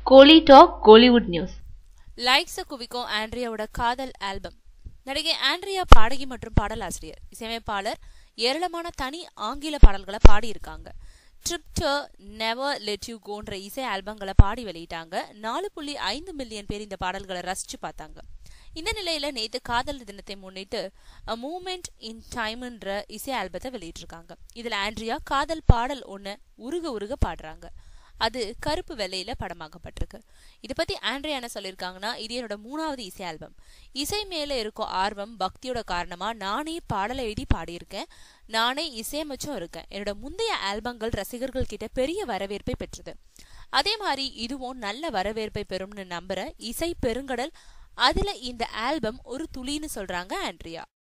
கோலி talk Kollywood news likes குவிக்கும் ஆண்ட்ரியாவோட காதல் ஆல்பம் நடிகை ஆண்ட்ரியா பாடகி மற்றும் பாடலாசிரியர் இசையமைப்பாளர் ஏராளமான தனி ஆங்கில பாடல்களை பாடியிருக்காங்க ட்ரிப்டர் நெவர் லெட் யூ கோன்ற இசை ஆல்பங்களை பாடி வெளியிட்டாங்க நாலு புள்ளி ஐந்து மில்லியன் பேர் இந்த பாடல்களை ரசிச்சு பார்த்தாங்க இந்த நிலையில நேத்து காதல் தினத்தை முன்னிட்டு அ மூமெண்ட் இன் டைம்ன்ற இசை ஆல்பத்தை வெளியிட்டிருக்காங்க இதுல ஆண்ட்ரியா காதல் பாடல் ஒண்ணு உருக உருக பாடுறாங்க அது கருப்பு வெள்ளையில படமாக்கப்பட்டிருக்கு இத பத்தி ஆண்ட்ரியா என்ன சொல்லியிருக்காங்கன்னா இது என்னோட மூணாவது இசை ஆல்பம் இசை மேல இருக்கும் ஆர்வம் பக்தியோட காரணமா நானே பாடலை எழுதி பாடியிருக்கேன் நானே இசையமைச்சும் இருக்கேன் என்னோட முந்தைய ஆல்பங்கள் ரசிகர்கள் கிட்ட பெரிய வரவேற்பை பெற்றது அதே மாதிரி இதுவும் நல்ல வரவேற்பை பெறும்னு நம்புற இசை பெருங்கடல் அதுல இந்த ஆல்பம் ஒரு துளின்னு சொல்றாங்க ஆண்ட்ரியா